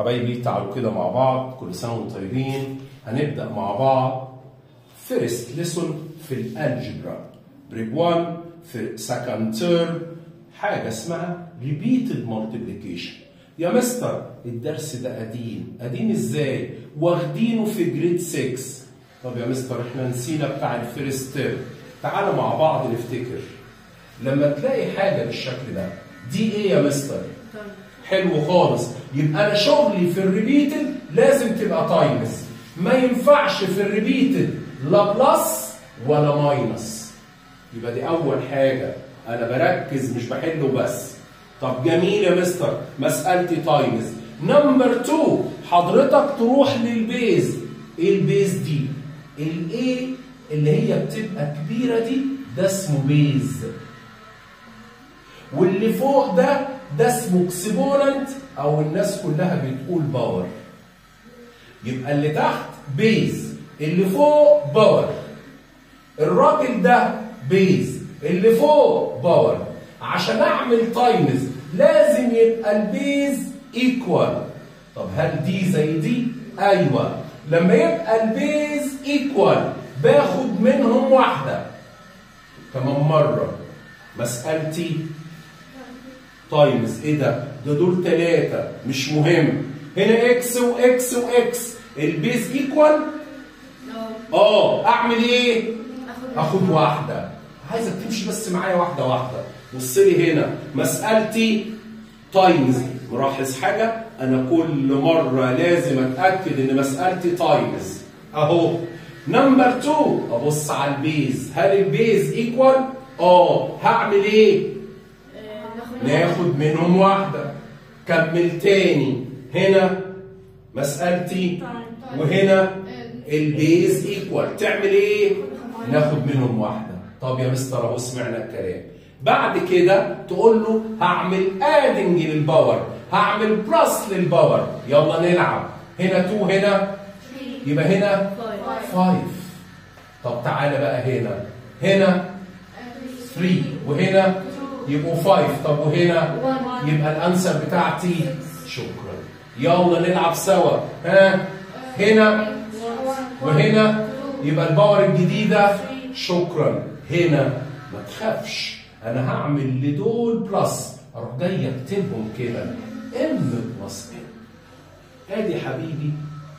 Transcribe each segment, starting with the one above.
حبايبي تعالوا كده مع بعض كل سنه وانتم طيبين هنبدا مع بعض فيرست ليسون في الالجبرا بريك 1 في سكند تيرم حاجه اسمها ريبيتد مالتيبليكيشن يا مستر الدرس ده قديم قديم ازاي واخدينه في جريد 6 طب يا مستر احنا نسينا بتاع الفيرست تيرم تعالى مع بعض نفتكر لما تلاقي حاجه بالشكل ده دي ايه يا مستر حلو خالص يبقى انا شغلي في الريبيتد لازم تبقى تايمز ما ينفعش في الريبيتد لا بلس ولا ماينس يبقى دي اول حاجه انا بركز مش بحله بس طب جميل يا مستر مسالتي تايمز نمبر 2 حضرتك تروح للبيز ايه البيز دي الايه اللي هي بتبقى كبيره دي ده اسمه بيز واللي فوق ده ده اسمه اكسبوننت او الناس كلها بتقول باور يبقى اللي تحت بيز اللي فوق باور الراجل ده بيز اللي فوق باور عشان اعمل تايمز لازم يبقى البيز ايكوال طب هل دي زي دي ايوه لما يبقى البيز ايكوال باخد منهم واحده كمان مره مسالتي تايمز ايه ده؟ ده دول ثلاثة مش مهم هنا اكس واكس واكس البيز ايكوال اه اعمل ايه؟ اخد واحدة عايزك تمشي بس معايا واحدة واحدة بص لي هنا مسألتي تايمز ملاحظ حاجة؟ أنا كل مرة لازم أتأكد إن مسألتي تايمز أهو نمبر 2 أبص على البيز هل البيز ايكوال؟ اه هعمل ايه؟ ناخد منهم واحدة كمل تاني هنا مسألتي وهنا البيز ايكوال تعمل ايه؟ ناخد منهم واحدة طب يا مستر اهو سمعنا الكلام بعد كده تقول له هعمل ادنج للباور هعمل بلس للباور يلا نلعب هنا 2 هنا يبقى هنا 5 طب تعالى بقى هنا هنا 3 وهنا يبقوا 5 طب وهنا يبقى الانسر بتاعتي شكرا يلا نلعب سوا ها هنا وهنا يبقى الباور الجديده شكرا هنا ما تخافش انا هعمل لدول بلس اروح جاي اكتبهم كده ام بلس ام ادي حبيبي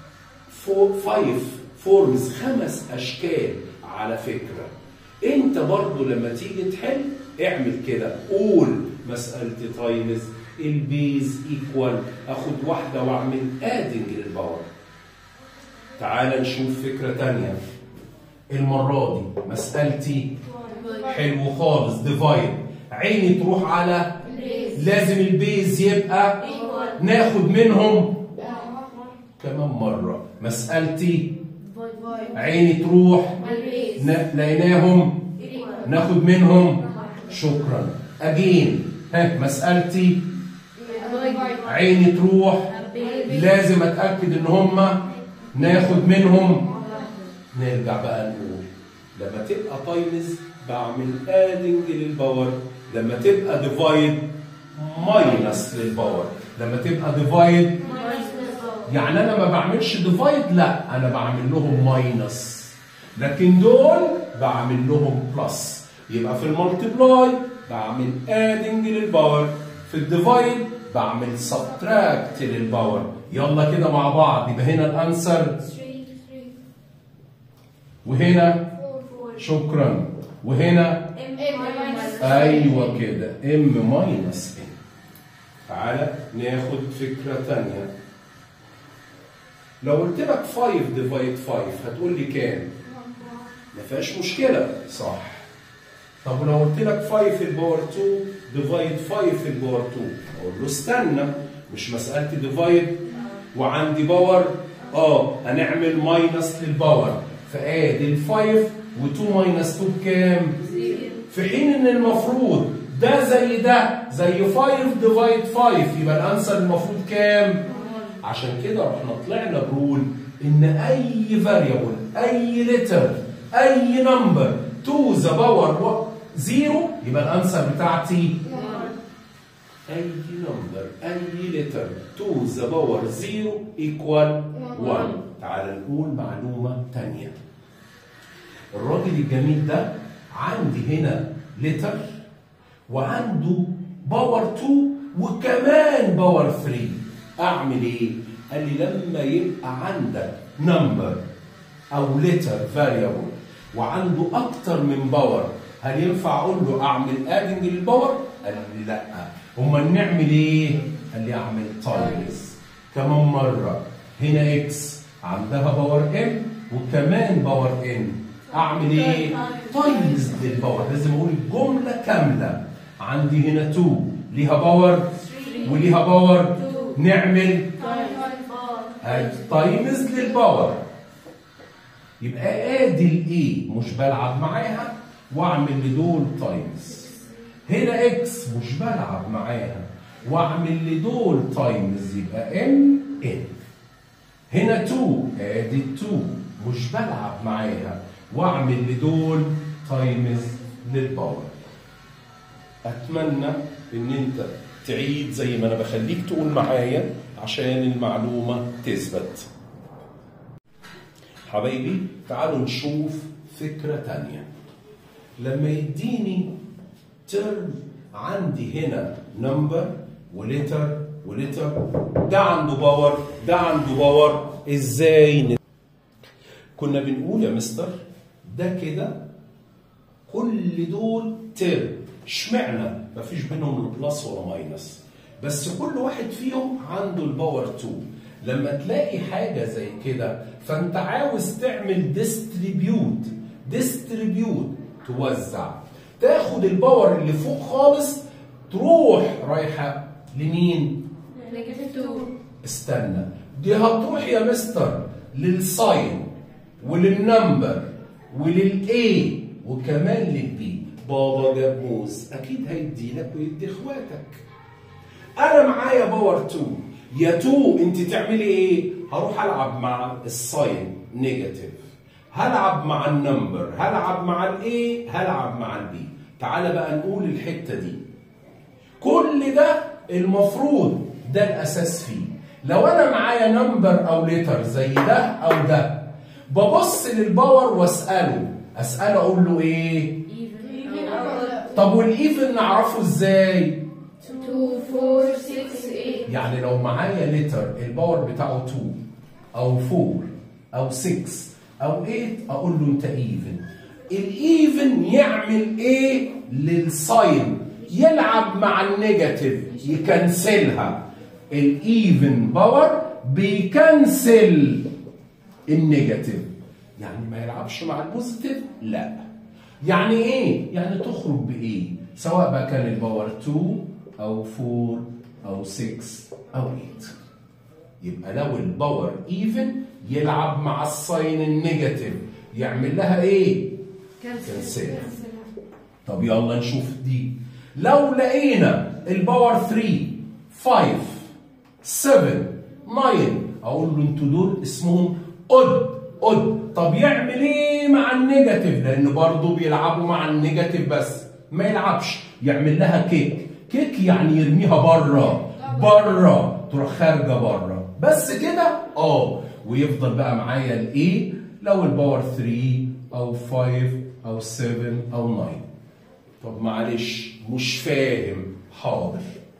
5 فورمز خمس اشكال على فكره انت برضو لما تيجي تحل اعمل كده قول مسألة تايمز البيز ايكوال اخد واحدة واعمل ادنج للباور تعال نشوف فكرة تانية المرة دي مسألتي حلو خالص ديفايد عيني تروح على لازم البيز يبقى ناخد منهم كمان مرة مسألتي عيني تروح لقيناهم ناخد منهم شكرا اجين ها مسألتي عيني تروح لازم اتأكد ان هما ناخد منهم نرجع بقى نقول لما تبقى تايمز بعمل ادنج للباور لما تبقى ديفايد ماينس للباور لما تبقى ديفايد يعني انا ما بعملش ديفايد لا انا بعمل لهم ماينس لكن دول بعمل لهم بلس يبقى في المالتيبلاي بعمل ادنج للباور في الديفايد بعمل سبتراكت للباور يلا كده مع بعض يبقى هنا الانسر وهنا شكرا وهنا ايوه كده ام ماينس ام تعالى ناخد فكره ثانيه لو قلت لك 5 ديفايد 5 هتقول لي كام؟ ما فيهاش مشكله صح طب ولو قلت لك 5 في الباور 2 ديفايد 5 في الباور 2 اقول له استنى مش مسالتي ديفايد وعندي باور اه هنعمل ماينس للباور فادي ال 5 و2 ماينس 2 بكام؟ في حين ان المفروض ده زي ده زي 5 ديفايد 5 يبقى الانسر المفروض كام؟ عشان كده رحنا طلعنا برول ان اي فاريبل اي لتر اي نمبر تو ذا باور زيرو يبقى الانسر بتاعتي اي نمبر اي لتر to the power 0 equal 1 تعال نقول معلومه ثانيه الراجل الجميل ده عندي هنا لتر وعنده باور 2 وكمان باور 3 اعمل ايه قال لي لما يبقى عندك نمبر او لتر فاريبل وعنده اكتر من باور هل ينفع اقول له اعمل ادنج للباور قال لي لا امال نعمل ايه قال لي اعمل تايمز كمان مره هنا اكس عندها باور ام وكمان باور ان اعمل ايه تايمز للباور لازم اقول جمله كامله عندي هنا 2 ليها باور وليها باور نعمل تايمز للباور يبقى ادي الاي مش بلعب معاها واعمل لدول تايمز هنا اكس مش بلعب معاها واعمل لدول تايمز يبقى ام ان هنا 2 ادي 2 مش بلعب معاها واعمل لدول تايمز للباور اتمنى ان انت تعيد زي ما انا بخليك تقول معايا عشان المعلومه تثبت حبايبي تعالوا نشوف فكره تانية لما يديني ترم عندي هنا نمبر ولتر ولتر ده عنده باور ده عنده باور ازاي ن... كنا بنقول يا مستر ده كده كل دول ترم اشمعنى مفيش بينهم بلس ولا ماينس بس كل واحد فيهم عنده الباور 2 لما تلاقي حاجه زي كده فانت عاوز تعمل ديستريبيوت ديستريبيوت توزع تاخد الباور اللي فوق خالص تروح رايحه لمين استنى دي هتروح يا مستر للساين وللنمبر وللاي وكمان للبي بابا جاب موز اكيد هيدي لك ويدي اخواتك انا معايا باور 2 يا 2 انت تعملي ايه هروح العب مع الساين نيجاتيف هلعب مع النمبر هلعب مع الاي هلعب مع البي تعالى بقى نقول الحته دي كل ده المفروض ده الاساس فيه لو انا معايا نمبر او لتر زي ده او ده ببص للباور واساله اساله اقول له ايه طب والايفن نعرفه ازاي 2 4 6 8 يعني لو معايا لتر الباور بتاعه 2 او 4 او 6 او 8 اقول له انت ايفن الايفن يعمل ايه للساين يلعب مع النيجاتيف يكنسلها الايفن باور بيكنسل النيجاتيف يعني ما يلعبش مع البوزيتيف لا يعني ايه يعني تخرج بايه سواء بقى كان الباور 2 او 4 او 6 او 8 يبقى لو الباور ايفن يلعب مع الساين النيجاتيف يعمل لها ايه كنسل طب يلا نشوف دي لو لقينا الباور 3 5 7 9 اقول له انتوا دول اسمهم اود اود طب يعمل ايه مع النيجاتيف لان برضه بيلعبوا مع النيجاتيف بس ما يلعبش يعمل لها كيك كيك يعني يرميها بره بره تروح خارجه بره بس كده اه ويفضل بقى معايا الايه لو الباور 3 او 5 او 7 او 9 طب معلش مش فاهم حاضر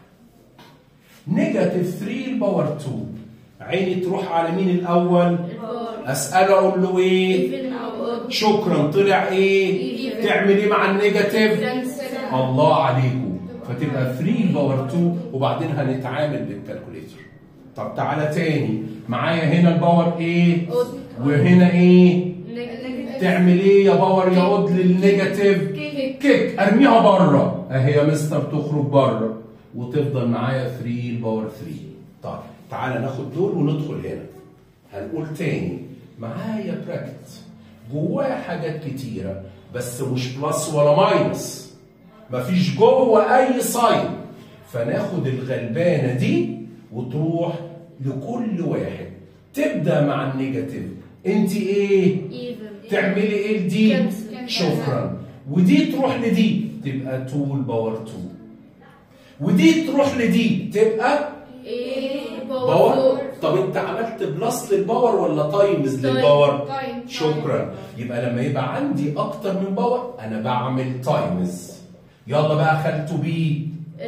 نيجاتيف 3 الباور 2 عيني تروح على مين الاول اساله اقول له ايه شكرا طلع ايه Even. تعمل ايه مع النيجاتيف الله عليكم فتبقى 3 باور 2 وبعدين هنتعامل بالكالكوليتر طب تعالى تاني معايا هنا الباور ايه وهنا ايه تعمل ايه يا باور يا قد للنيجاتيف كيك. كيك ارميها بره اهي يا مستر تخرج بره وتفضل معايا 3 الباور 3 طيب تعالى ناخد دول وندخل هنا هنقول تاني معايا براكت جواه حاجات كتيره بس مش بلس ولا ماينس مفيش جوه اي ساين فناخد الغلبانه دي وتروح لكل واحد تبدا مع النيجاتيف انت ايه تعملي ايه لدي كنسل. شكرا ودي تروح لدي تبقى 2 الباور 2 ودي تروح لدي تبقى A باور طب انت عملت بلس للباور ولا تايمز تايم. للباور تايم. شكرا يبقى لما يبقى عندي اكتر من باور انا بعمل تايمز يلا بقى خلته بي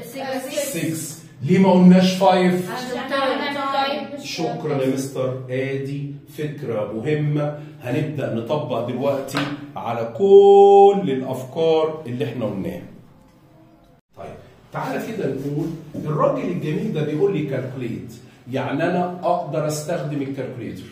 6 ليه ما قلناش 5 عشان تايم شكرا يا مستر ادي فكره مهمه هنبدا نطبق دلوقتي على كل الافكار اللي احنا قلناها طيب تعالى كده نقول الراجل الجميل ده بيقول لي كالكوليت يعني انا اقدر استخدم الكالكوليتر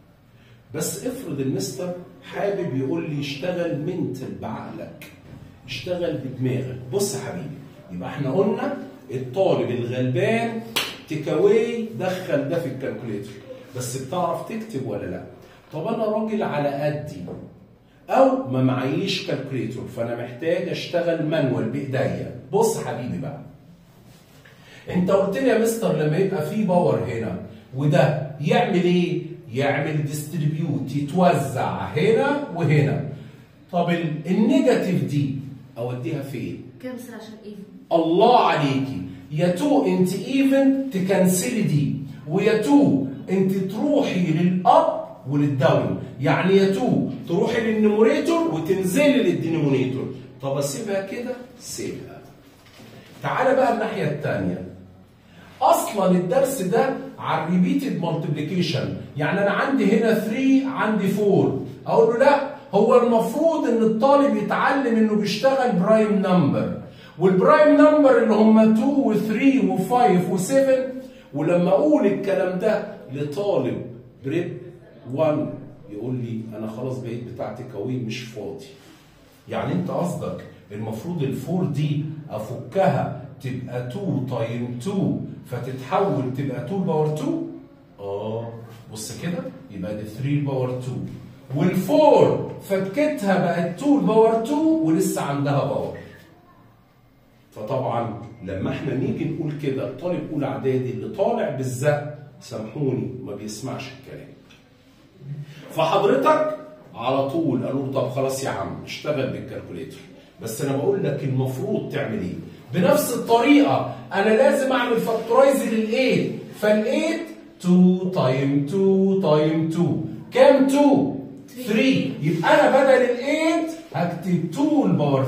بس افرض المستر حابب يقول لي اشتغل منتل بعقلك اشتغل بدماغك بص يا حبيبي يبقى احنا قلنا الطالب الغلبان تكاوي دخل ده في الكالكوليتر بس بتعرف تكتب ولا لا طب انا راجل على قدي او ما معيش كالكوليتر فانا محتاج اشتغل مانوال بايديا بص يا حبيبي بقى انت قلت لي يا مستر لما يبقى في باور هنا وده يعمل ايه يعمل ديستريبيوت يتوزع هنا وهنا طب ال- النيجاتيف دي اوديها فين كنسل عشان ايفن الله عليكي يا تو انت ايفن تكنسلي دي ويا تو انت تروحي للاب وللداون يعني يا تو تروحي للنيموريتور وتنزلي للدينومينيتور طب اسيبها كده سيبها تعالى بقى الناحيه الثانيه اصلا الدرس ده على الريبيتد مالتيبليكيشن يعني انا عندي هنا 3 عندي 4 اقول له لا هو المفروض ان الطالب يتعلم انه بيشتغل برايم نمبر والبرايم نمبر اللي هم 2 و3 و5 و7 ولما اقول الكلام ده لطالب بريب 1 يقول لي انا خلاص بقيت بتاع تكاوي مش فاضي يعني انت قصدك المفروض الفور دي افكها تبقى 2 تايم 2 فتتحول تبقى 2 باور 2 اه بص كده يبقى دي 3 باور 2 والفور فكتها بقت 2 باور 2 ولسه عندها باور فطبعا لما احنا نيجي نقول كده الطالب اولى اعدادي اللي طالع بالزق سامحوني ما بيسمعش الكلام فحضرتك على طول قالوا له طب خلاص يا عم اشتغل بالكالكوليتر بس انا بقول لك المفروض تعمل ايه بنفس الطريقه انا لازم اعمل فاكتورايز لل8 فال8 2 تايم 2 تايم 2 كام 2 3 يبقى انا بدل ال8 هكتب 2 الباور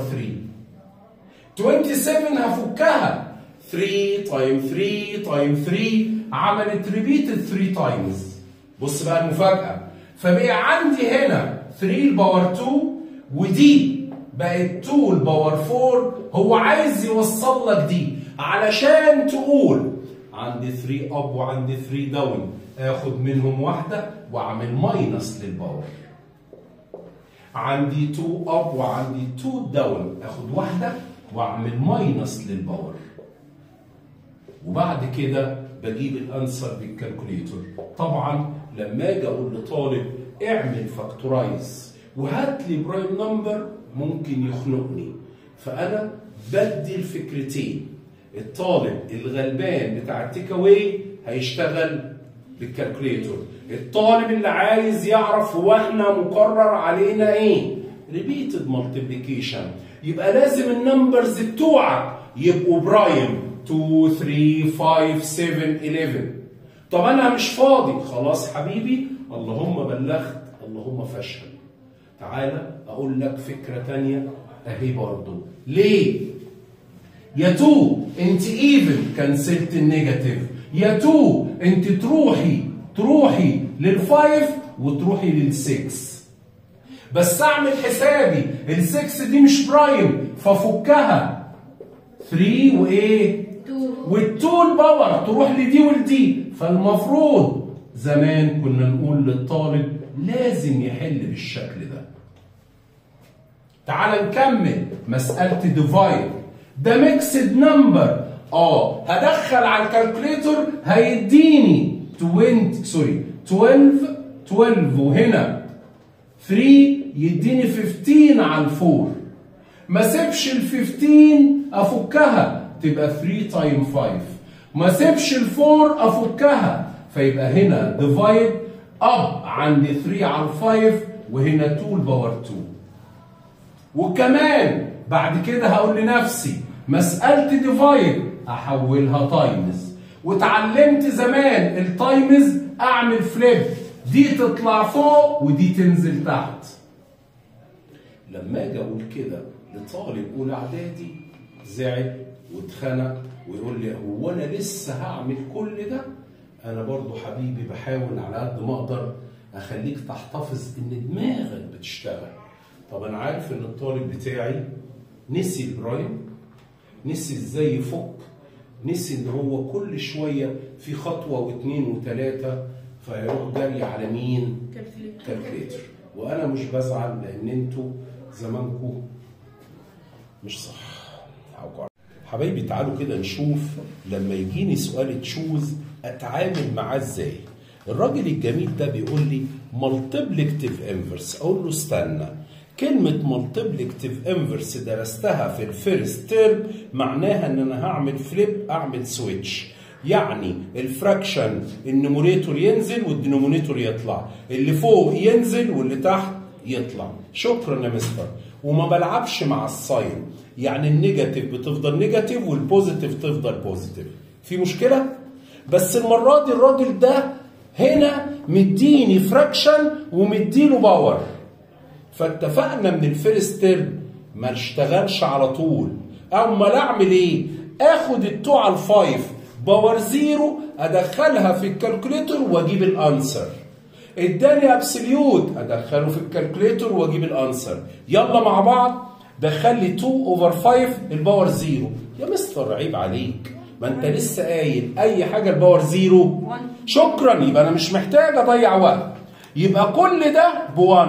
3 27 هفكها 3 تايم 3 تايم 3 عملت ريبيت 3 تايمز بص بقى المفاجأة فبقى عندي هنا 3 الباور 2 ودي بقت 2 الباور 4 هو عايز يوصل لك دي علشان تقول عندي 3 اب وعندي 3 داون اخد منهم واحدة واعمل ماينس للباور عندي 2 اب وعندي 2 داون اخد واحده واعمل ماينس للباور وبعد كده بجيب الانسر بالكالكوليتر طبعا لما اجي اقول لطالب اعمل فاكتورايز وهات لي برايم نمبر ممكن يخنقني فانا بدي الفكرتين الطالب الغلبان بتاع التيك اواي هيشتغل بالكالكوليتر الطالب اللي عايز يعرف هو احنا مقرر علينا ايه ريبيتد مالتيبليكيشن يبقى لازم النمبرز بتوعك يبقوا برايم 2 3 5 7 11 طب انا مش فاضي خلاص حبيبي اللهم بلغت اللهم فاشهد تعالى اقول لك فكره تانية اهي برضو ليه يا تو انت ايفن كنسلت النيجاتيف يا تو انت تروحي تروحي للفايف وتروحي للسكس بس اعمل حسابي السكس دي مش برايم ففكها 3 وايه 2 والتو الباور تروح لدي ولدي فالمفروض زمان كنا نقول للطالب لازم يحل بالشكل ده تعال نكمل مسألة ديفايد ده ميكسد نمبر اه هدخل على الكالكوليتر هيديني 20 سوري 12 12 وهنا 3 يديني 15 على الفور ما سيبش ال 15 افكها تبقى 3 تايم 5 ما سيبش ال 4 افكها فيبقى هنا ديفايد اب عندي 3 على 5 وهنا 2 باور 2 وكمان بعد كده هقول لنفسي مسألة ديفايد احولها تايمز واتعلمت زمان التايمز اعمل فليب دي تطلع فوق ودي تنزل تحت لما اجي اقول كده لطالب اولى اعدادي زعل واتخنق ويقول لي هو انا لسه هعمل كل ده انا برضو حبيبي بحاول على قد ما اقدر اخليك تحتفظ ان دماغك بتشتغل طب انا عارف ان الطالب بتاعي نسي البرايم نسي ازاي يفك نسي ان هو كل شويه في خطوه واثنين وثلاثه فيروح جري على مين؟ كالكليتر وانا مش بزعل لان انتوا زمانكم مش صح هوجع. حبايبي تعالوا كده نشوف لما يجيني سؤال تشوز اتعامل معاه ازاي الراجل الجميل ده بيقول لي مالتيبليكتيف انفرس اقول له استنى كلمة مالتيبليكتيف انفرس درستها في الفيرست تيرم معناها ان انا هعمل فليب اعمل سويتش يعني الفراكشن النوميريتور ينزل والدينومينيتور يطلع اللي فوق ينزل واللي تحت يطلع شكرا يا مستر وما بلعبش مع الساين يعني النيجاتيف بتفضل نيجاتيف والبوزيتيف تفضل بوزيتيف في مشكلة بس المرة دي الراجل ده هنا مديني فراكشن ومديله باور فاتفقنا من الفيرست تيرم ما اشتغلش على طول امال اعمل ايه اخد التو على الفايف باور زيرو ادخلها في الكالكوليتر واجيب الانسر اداني ابسوليوت ادخله في الكالكوليتر واجيب الانسر يلا مع بعض دخل لي 2 اوفر 5 الباور زيرو يا مستر عيب عليك ما انت لسه قايل اي حاجه الباور زيرو شكرا يبقى انا مش محتاج اضيع وقت يبقى كل ده ب1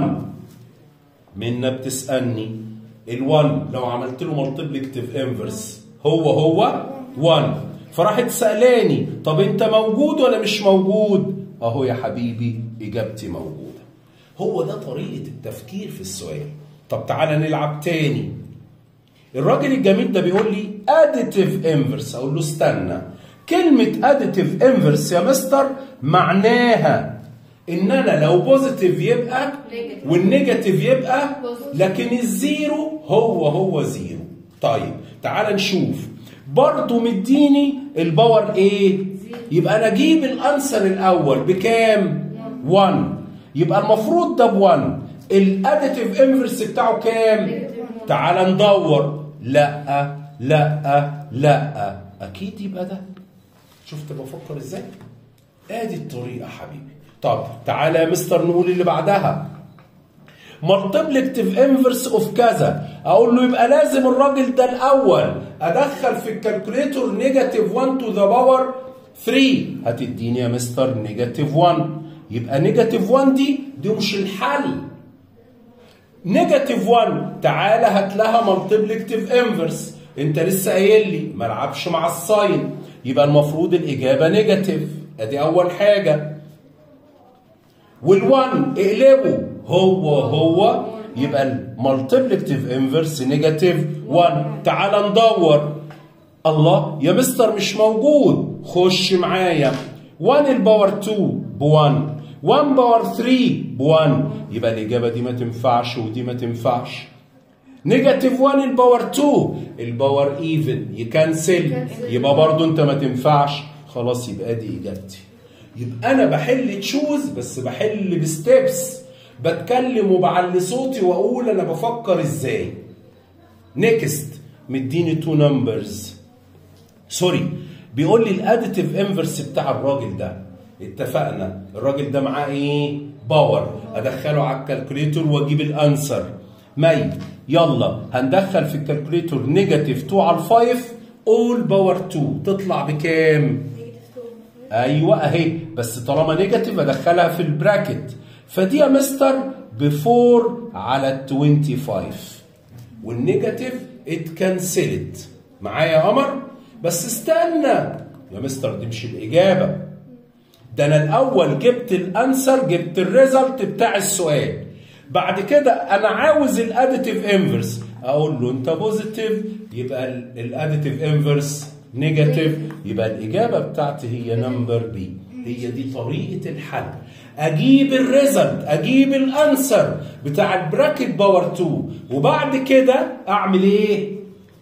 منا بتسالني ال1 لو عملت له مالتيبليكتيف انفرس هو هو 1 فراحت سالاني طب انت موجود ولا مش موجود اهو يا حبيبي اجابتي موجوده هو ده طريقه التفكير في السؤال طب تعالى نلعب تاني الراجل الجميل ده بيقول لي اديتيف انفرس اقول له استنى كلمه اديتيف انفرس يا مستر معناها ان انا لو بوزيتيف يبقى والنيجاتيف يبقى لكن الزيرو هو هو زيرو طيب تعال نشوف برضه مديني الباور ايه يبقى انا اجيب الانسر الاول بكام 1 يبقى المفروض ده ب 1 الاديتيف انفرس بتاعه كام تعال ندور لا لا لا اكيد يبقى ده شفت بفكر ازاي ادي الطريقه حبيبي طب تعالى يا مستر نقول اللي بعدها مالتيبليكتيف انفرس اوف كذا اقول له يبقى لازم الراجل ده الاول ادخل في الكالكوليتور نيجاتيف 1 تو ذا باور 3 هتديني يا مستر نيجاتيف 1 يبقى نيجاتيف 1 دي دي مش الحل نيجاتيف 1 تعالى هات لها مالتيبليكتيف انفرس انت لسه قايل لي ما العبش مع الساين يبقى المفروض الاجابه نيجاتيف ادي اول حاجه وال1 اقلبه هو هو يبقى المالتيبليكتيف انفرس نيجاتيف 1 تعال ندور الله يا مستر مش موجود خش معايا 1 الباور 2 ب 1 1 باور 3 ب 1 يبقى الاجابه دي ما تنفعش ودي ما تنفعش نيجاتيف 1 الباور 2 الباور ايفن يكنسل يبقى برضو انت ما تنفعش خلاص يبقى دي اجابتي يبقى انا بحل تشوز بس بحل بستبس بتكلم وبعلي صوتي واقول انا بفكر ازاي نيكست مديني تو نمبرز سوري بيقول لي الاديتيف انفرس بتاع الراجل ده اتفقنا الراجل ده معاه ايه باور ادخله على الكالكوليتور واجيب الانسر مي يلا هندخل في الكالكوليتور نيجاتيف 2 على 5 اول باور 2 تطلع بكام ايوه اهي بس طالما نيجاتيف ادخلها في البراكت فدي يا مستر ب 4 على ال 25 والنيجاتيف اتكنسلت معايا يا قمر بس استنى يا مستر دي مش الاجابه ده انا الاول جبت الانسر جبت الريزلت بتاع السؤال بعد كده انا عاوز الاديتيف انفرس اقول له انت بوزيتيف يبقى الاديتيف انفرس نيجاتيف يبقى الاجابه بتاعتي هي نمبر بي هي دي طريقه الحل اجيب الريزلت اجيب الانسر بتاع البراكت باور 2 وبعد كده اعمل ايه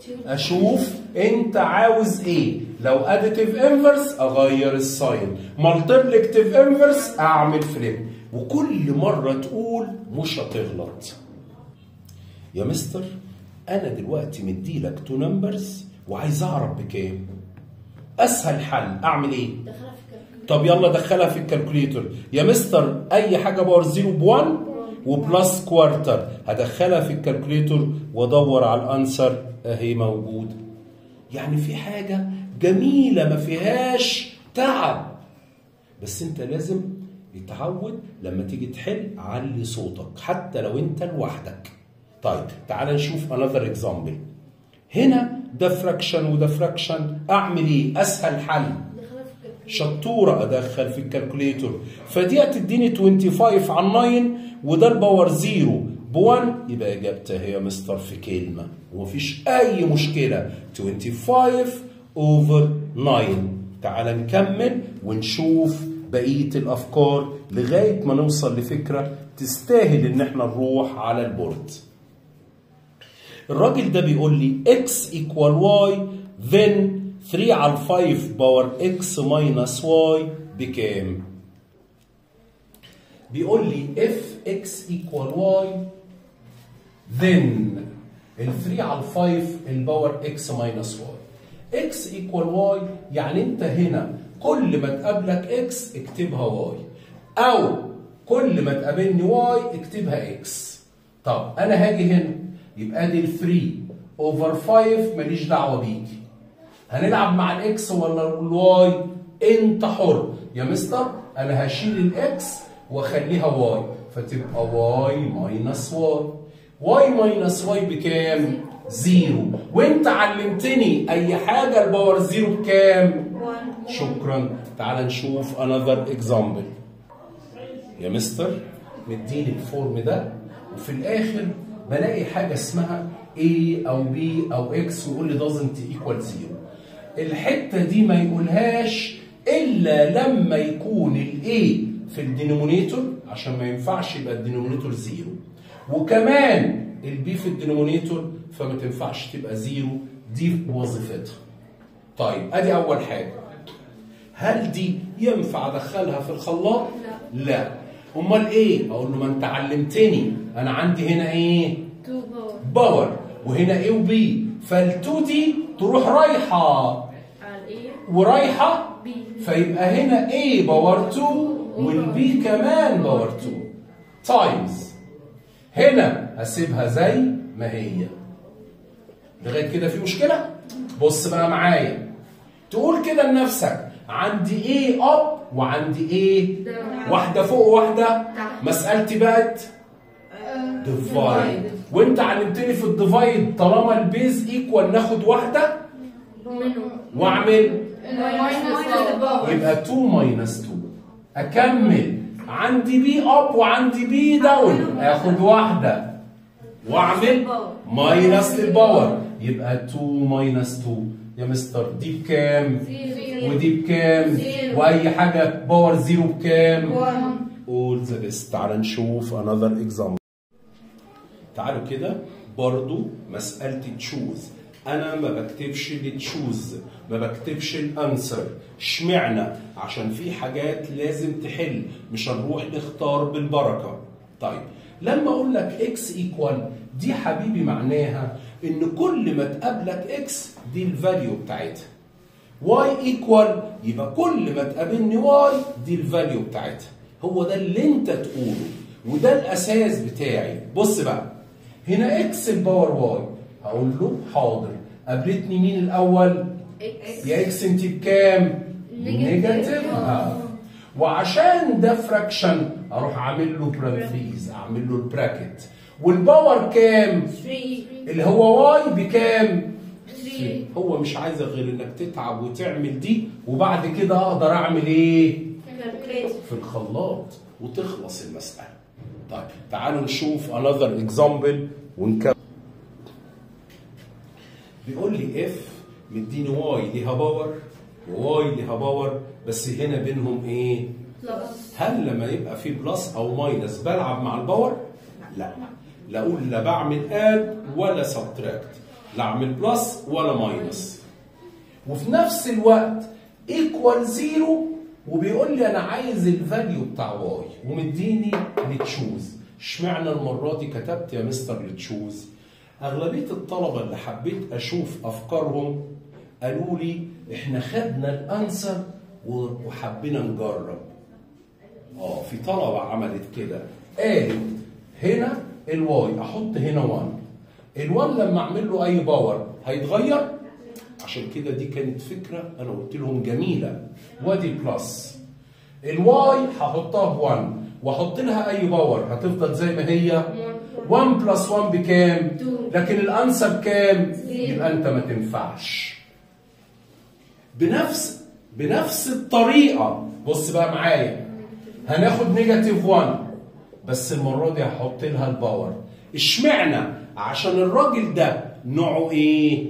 اشوف انت عاوز ايه لو اديتيف انفرس اغير الساين مالتيبليكتيف انفرس اعمل فليب وكل مره تقول مش هتغلط يا مستر انا دلوقتي مديلك تو نمبرز وعايز اعرف بكام اسهل حل اعمل ايه دخلها في الكالكوليتر طب يلا دخلها في الكالكوليتر يا مستر اي حاجه باور زيرو ب1 وبلس كوارتر هدخلها في الكالكوليتر وادور على الانسر اهي موجوده يعني في حاجه جميله ما فيهاش تعب بس انت لازم يتعود لما تيجي تحل علي صوتك حتى لو انت لوحدك طيب تعال نشوف another example هنا ده فراكشن وده فراكشن اعمل ايه اسهل حل دخلها في الكالكوليتر شطوره ادخل في الكالكوليتور فدي هتديني 25 على 9 وده الباور زيرو ب 1 يبقى اجابتها هي مستر في كلمه ومفيش اي مشكله 25 اوفر 9 تعال نكمل ونشوف بقيه الافكار لغايه ما نوصل لفكره تستاهل ان احنا نروح على البورد الراجل ده بيقول لي x equal y then 3 على 5 باور x minus y بكام؟ بيقول لي if x equal y then ال 3 على 5 الباور x minus y x equal y يعني انت هنا كل ما تقابلك x اكتبها y او كل ما تقابلني y اكتبها x طب انا هاجي هنا يبقى دي ال 3 اوفر 5 ماليش دعوه بيكي هنلعب مع الاكس ولا الواي انت حر يا مستر انا هشيل الاكس واخليها واي فتبقى واي ماينس واي واي ماينس واي بكام؟ زيرو وانت علمتني اي حاجه الباور زيرو بكام؟ شكرا تعال نشوف another example يا مستر مديني الفورم ده وفي الاخر بلاقي حاجه اسمها A او B او X ويقول لي doesn't equal zero الحته دي ما يقولهاش الا لما يكون ال A في الدينومينيتور عشان ما ينفعش يبقى الدينومينيتور زيرو وكمان ال B في الدينومينيتور فما تنفعش تبقى زيرو دي وظيفتها طيب ادي اول حاجه هل دي ينفع ادخلها في الخلاط؟ لا لا امال ايه؟ اقول له ما انت علمتني انا عندي هنا ايه؟ 2 باور باور وهنا ايه وبي فال2 دي تروح رايحه على الايه ورايحه بي فيبقى هنا A باور 2 والبي كمان باور 2 تايمز هنا هسيبها زي ما هي لغايه كده في مشكله بص بقى معايا تقول كده لنفسك عندي A اب وعندي A واحده فوق وواحده مسالتي بقت ديفايد وانت علمتني في الديفايد طالما البيز ايكوال ناخد واحده منهم واعمل ماينس الباور يبقى 2 ماينس 2 اكمل عندي بي اب وعندي بي داون اخد واحده واعمل ماينس للباور يبقى 2 ماينس 2 يا مستر دي بكام ودي بكام زيرو. واي حاجه باور زيرو بكام 1 all the best تعال نشوف another example تعالوا كده برضو مسألة تشوز أنا ما بكتبش التشوز ما بكتبش الأنسر اشمعنى عشان في حاجات لازم تحل مش هنروح نختار بالبركة طيب لما أقول لك إكس إيكوال دي حبيبي معناها إن كل ما تقابلك إكس دي الفاليو بتاعتها واي ايكوال يبقى كل ما تقابلني واي دي الفاليو بتاعتها هو ده اللي انت تقوله وده الاساس بتاعي بص بقى هنا اكس الباور واي هقول له حاضر قابلتني مين الاول اكس يا اكس انت بكام نيجاتيف. نيجاتيف هاف وعشان ده فراكشن اروح اعمل له برانفيز اعمل له البراكت والباور كام 3 اللي هو واي بكام 3 هو مش عايزك غير انك تتعب وتعمل دي وبعد كده اقدر اعمل ايه كالكوليتر في الخلاط وتخلص المسألة طيب تعالوا نشوف another example ونكمل بيقول لي اف مديني واي ليها باور وواي ليها باور بس هنا بينهم ايه بلس هل لما يبقى في بلس او ماينس بلعب مع الباور لا لا اقول لا بعمل اد ولا سبتراكت لا اعمل بلس ولا ماينس وفي نفس الوقت ايكوال زيرو وبيقول لي انا عايز الفاليو بتاع واي ومديني لتشوز اشمعنى المره دي كتبت يا مستر لتشوز اغلبيه الطلبه اللي حبيت اشوف افكارهم قالوا لي احنا خدنا الانسر وحبينا نجرب اه في طلبه عملت كده قالت هنا الواي احط هنا 1 ال1 لما اعمل له اي باور هيتغير عشان كده دي كانت فكره انا قلت لهم جميله وادي بلس الواي هحطها ب 1 واحط لها اي باور هتفضل زي ما هي 1 بلس 1 بكام؟ لكن الانسر بكام؟ يبقى انت ما تنفعش بنفس بنفس الطريقه بص بقى معايا هناخد نيجاتيف 1 بس المره دي هحط لها الباور اشمعنى عشان الراجل ده نوعه ايه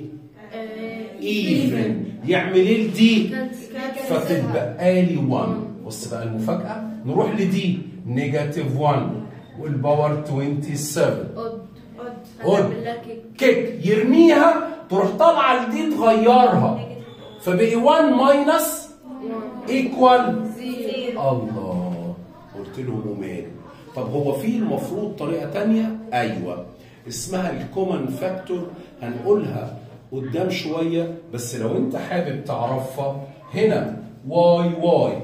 ايفن يعمل ايه لدي فتتبقى لي 1 بص بقى المفاجاه نروح لدي نيجاتيف 1 والباور 27 قد قد. قد لك كيك يرميها تروح طالعه لدي تغيرها فبقي 1 ماينس ايكوال زيرو الله قلت له وماله طب هو في المفروض طريقه تانية ايوه اسمها الكومن فاكتور هنقولها قدام شويه بس لو انت حابب تعرفها هنا واي واي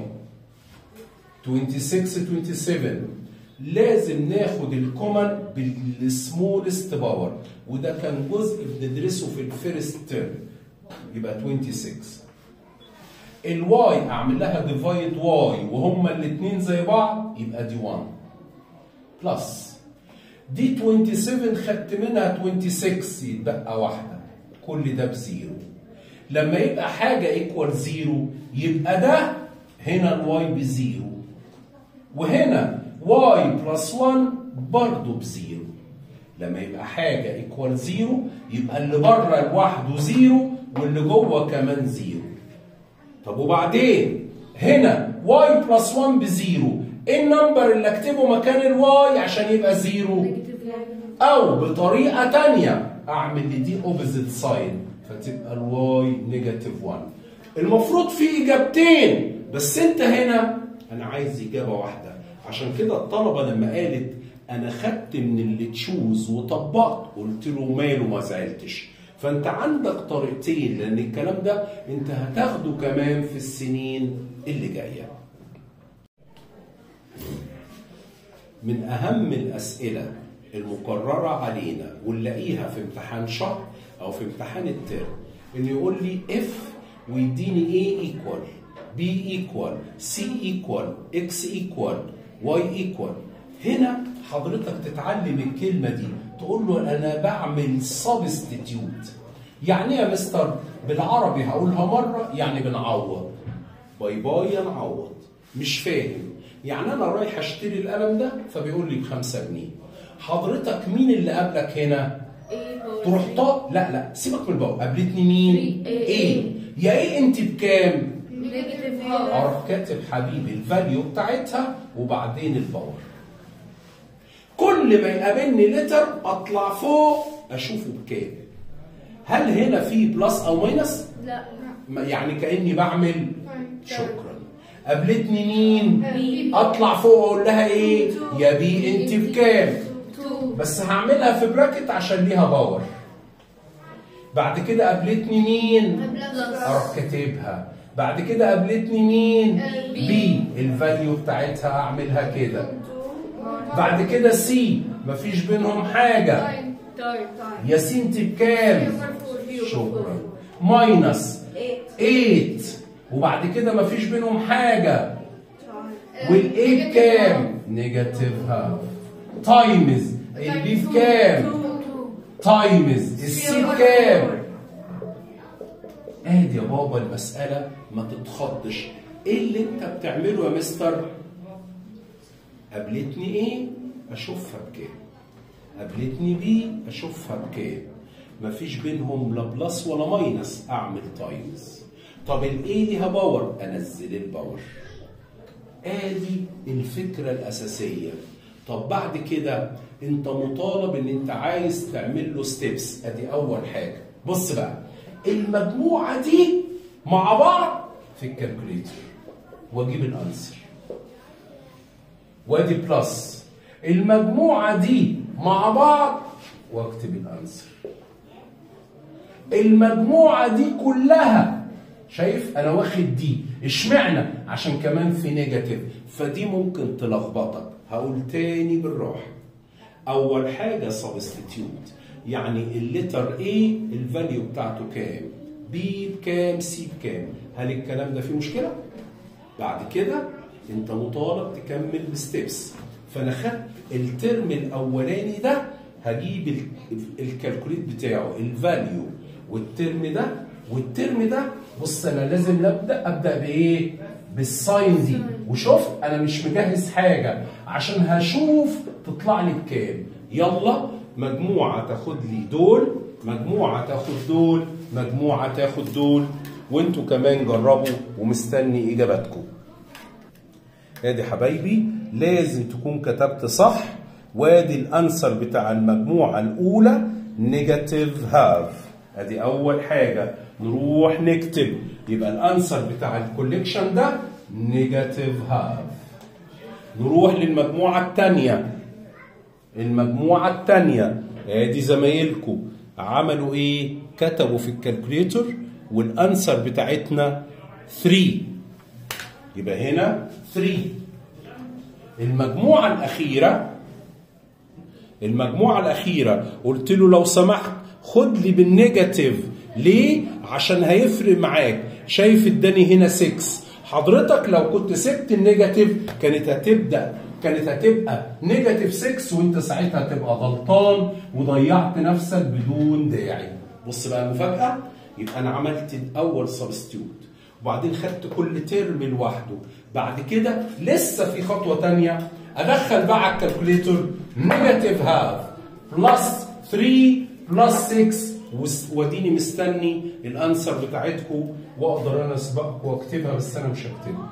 26 27 لازم ناخد الكومن بالسمولست باور وده كان جزء بندرسه في الفيرست تيرم يبقى 26 الواي اعمل لها ديفايد واي وهما الاثنين زي بعض يبقى دي 1 بلس دي 27 خدت منها 26 يتبقى واحده كل ده بزيرو لما يبقى حاجه ايكوال زيرو يبقى ده هنا الواي بزيرو وهنا واي بلس 1 برضه بزيرو لما يبقى حاجه ايكوال زيرو يبقى اللي بره لوحده زيرو واللي جوه كمان زيرو طب وبعدين هنا واي بلس 1 بزيرو ايه النمبر اللي اكتبه مكان الواي عشان يبقى زيرو او بطريقه تانية اعمل لدي اوبوزيت ساين فتبقى الواي نيجاتيف 1 المفروض في اجابتين بس انت هنا انا عايز اجابه واحده عشان كده الطلبه لما قالت انا خدت من اللي تشوز وطبقت قلت له ماله ما زعلتش فانت عندك طريقتين لان الكلام ده انت هتاخده كمان في السنين اللي جايه من اهم الاسئله المقرره علينا ونلاقيها في امتحان شهر او في امتحان الترم انه يقول لي اف ويديني A ايكوال B ايكوال C ايكوال X ايكوال Y ايكوال هنا حضرتك تتعلم الكلمه دي تقول له انا بعمل سبستيتيوت يعني ايه يا مستر بالعربي هقولها مره يعني بنعوض باي باي يا نعوض مش فاهم يعني انا رايح اشتري القلم ده فبيقول لي بخمسة جنيه حضرتك مين اللي قابلك هنا تروح طا لا لا سيبك من الباقي قابلتني مين إيه. ايه يا ايه انت بكام نيجاتيف اروح كاتب حبيبي الفاليو بتاعتها وبعدين الباور كل ما يقابلني لتر اطلع فوق اشوفه بكام هل هنا في بلس او ماينس لا ما- يعني كاني بعمل شكرا قابلتني مين بي. اطلع فوق واقول لها ايه يا بي انت بكام تو بس هعملها في براكت عشان ليها باور بعد كده قابلتني مين اروح كاتبها بعد كده قابلتني مين بي. بي الفاليو بتاعتها اعملها كده بعد كده سي مفيش بينهم حاجه طيب يا سي انت بكام شكرا ماينس 8 وبعد كده مفيش بينهم حاجه والايه بكام نيجاتيف هاف تايمز البي بكام تايمز السي بكام ادي يا بابا المساله ما تتخضش ايه اللي انت بتعمله يا مستر قابلتني ايه اشوفها بكام قابلتني بي اشوفها بكام مفيش بينهم لا بلس ولا ماينس اعمل تايمز طب الايه ليها باور انزل الباور ادي الفكره الاساسيه طب بعد كده انت مطالب ان انت عايز تعمل له ستيبس ادي اول حاجه بص بقى المجموعه دي مع بعض في الكالكوليتر واجيب الانسر وادي بلس المجموعه دي مع بعض واكتب الانسر المجموعه دي كلها شايف انا واخد دي اشمعنى عشان كمان في نيجاتيف فدي ممكن تلخبطك هقول تاني بالراحه اول حاجه سبستيتيوت يعني اللتر A الفاليو بتاعته كام B بكام C بكام هل الكلام ده فيه مشكله بعد كده انت مطالب تكمل الستبس فانا خدت الترم الاولاني ده هجيب ال- الكالكوليت بتاعه الفاليو والترم ده والترم ده بص انا لازم ابدا ابدا بايه بالساين دي وشوف انا مش مجهز حاجه عشان هشوف تطلع لي بكام يلا مجموعه تاخد لي دول مجموعه تاخد دول مجموعه تاخد دول وانتوا كمان جربوا ومستني اجاباتكم ادي حبايبي لازم تكون كتبت صح وادي الانسر بتاع المجموعه الاولى نيجاتيف هاف ادي اول حاجه نروح نكتب يبقى الانسر بتاع الكوليكشن ده نيجاتيف هاف نروح للمجموعه الثانيه المجموعه الثانيه ادي زمايلكم عملوا ايه كتبوا في الكالكوليتر والانسر بتاعتنا 3 يبقى هنا 3 المجموعة الأخيرة المجموعة الأخيرة قلت له لو سمحت خد لي بالنيجاتيف ليه؟ عشان هيفرق معاك شايف اداني هنا 6 حضرتك لو كنت سبت النيجاتيف كانت هتبدأ كانت هتبقى نيجاتيف 6 وانت ساعتها هتبقى غلطان وضيعت نفسك بدون داعي بص بقى المفاجأة يبقى أنا عملت الأول سبستيوت وبعدين خدت كل ترم لوحده بعد كده لسه في خطوه تانية ادخل بقى على الكالكوليتر نيجاتيف هاف بلس 3 بلس 6 واديني مستني الانسر بتاعتكم واقدر انا اسبقكم واكتبها بس انا مش هكتبها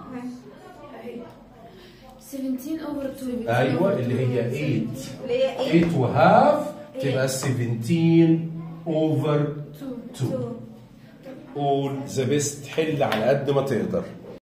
17 over 2 ايوه اللي هي 8 اللي هي ايه 8 وهاف تبقى 17 اوفر 2 2 قول ذا بيست حل على قد ما تقدر